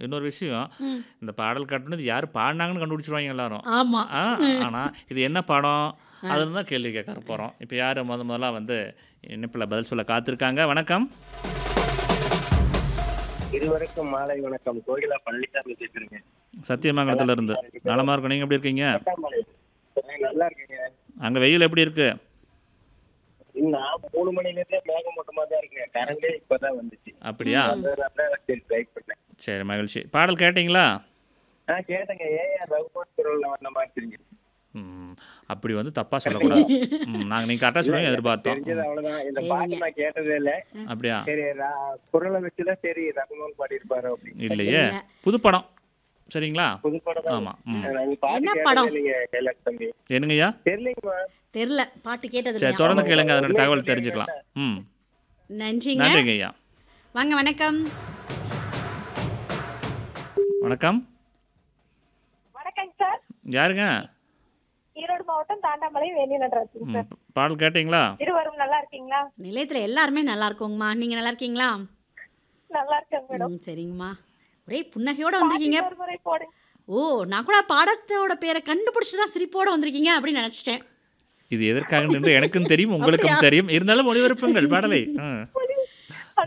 இன்னொரு விஷயம் இந்த பாடல் கட்டுனது யார் பாடினாங்கன்னு கண்டுபிடிச்சிருவாங்க எல்லாரும் ஆமா ஆ ஆனால் இது என்ன படம் அதில் தான் கேள்வி கேட்க போகிறோம் இப்போ யார் முத முதல்ல வந்து இணைப்பில் பதில் சொல்ல காத்திருக்காங்க வணக்கம் இருவருக்கும் மாலை வணக்கம் கோகிலா பழனிசாமி பேசுறேங்க சத்தியமங்கலத்துல இருந்து நலமா இருக்கும் நீங்கள் எப்படி இருக்கீங்க பட்டாமலை. நல்லா இருக்கீங்க அங்கே வெயில் எப்படி இருக்கு நான் மூணு மணில இருந்தே மேகமூட்டமா தான் இருக்கேன் கரண்டே இப்பதான் வந்துச்சு அப்படியா அதனால சரி ட்ரை பண்ணேன் சரி மகிழ்ச்சி பாடல் கேட்டிங்களா நான் கேட்டேங்க ஏஆர் ரகுமான் குரல்ல வந்த மாதிரி தெரிஞ்சு ம், அப்படி வந்து தப்பாக சொல்லக்கூடாது ம், நாங்கள் நீங்கள் கரெக்டாக சொல்லுங்க எதிர்பார்த்தோம் தெரிஞ்சது ம், அவ்வளவுதான் இந்த பாட்டு நான் கேட்டதே இல்ல அப்படியா சரி ர- குரலை வச்சுதான் சரி ரகுமான் பாடி இருப்பாரு அப்படின்னு இல்லையே புது படம் சரிங்களா புது படம் தான் ஆமாம் ம் நாங்க பாட்டு என்ன கேட்டதே படம்? இல்லைங்க கைலாஷ் தம்பி என்னங்கய்யா தெரியலங்கம்மா தெரியல பாட்டு கேட்டது சரி இல்லையா? தொடர்ந்து கேளுங்க அதனுடைய தகவல் தெரிஞ்சுக்கலாம் ம் நன்றிங்க நன்றிங்க ஐயா வாங்க வணக்கம் வணக்கம் வணக்கங்க சார் யாருங்க ஈரோடு மாவட்டம் தாண்டாமலை வேலி நடராஜன் ம், சார் பாடல் கேட்டிங்களா இருவரும் நல்லா இருக்கீங்களா நிலையத்துல எல்லாருமே நல்லா இருக்கோங்கம்மா நீங்க நல்லா இருக்கீங்களா நல்லா இருக்கேன் மேடம் ம், சரிங்கம்மா ஒரே புன்னகையோட வந்திருக்கீங்க ஒரு முறை போடுங்க ஓ நான் கூட பாடத்தோட பேரை கண்டுபிடிச்சு தான் சிரிப்போட வந்திருக்கீங்க அப்படின்னு நினைச்சிட்டேன் இது எதற்காக என்று எனக்கும் தெரியும் உங்களுக்கும் தெரியும் இருந்தாலும் ஒளிபரப்புங்கள் பாடலை ஆ.